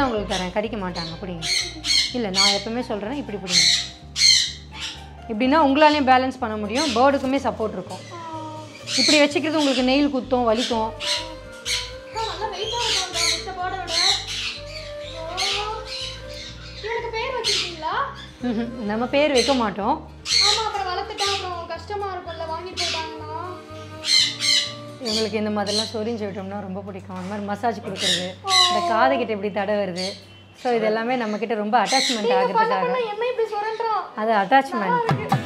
தான் உங்களுக்கு தரேன் கடிக்க மாட்டாங்க பிடிங்க இல்லை நான் எப்பவுமே சொல்கிறேன் இப்படி பிடிங்க இப்படின்னா உங்களாலையும் பேலன்ஸ் பண்ண முடியும் பேர்டுக்குமே சப்போர்ட் இருக்கும் இப்படி வச்சுக்கிறது உங்களுக்கு நெயில் குத்தும் வலிக்கும் அக்கா, நல்லா வெயிட்டாக இருக்கும் மித்த போர்டை விட ஓ. இவனுக்கு பேர் வச்சிருக்கீங்களா ம்ஹும். நம்ம பேர் வைக்க மாட்டோம் ஆமா அப்புறம் வளர்த்துட்டா அப்புறம் கஷ்டமா இருக்கும்ல வாங்கிட்டு போயிட்டாங்கன்னா இவங்களுக்கு இந்த மாதிரிலாம் சொரிஞ்சு விட்டோம்னா ரொம்ப பிடிக்கும் அந்த மாதிரி மசாஜ் கொடுக்குறது இந்த காது கிட்ட இப்படி தடவுறது ஸோ இது எல்லாமே நம்மக்கிட்ட ரொம்ப அட்டாச்மெண்ட் ஆகுறதுக்காக என்ன இப்படி சொல்றான் அது அட்டாச்மெண்ட்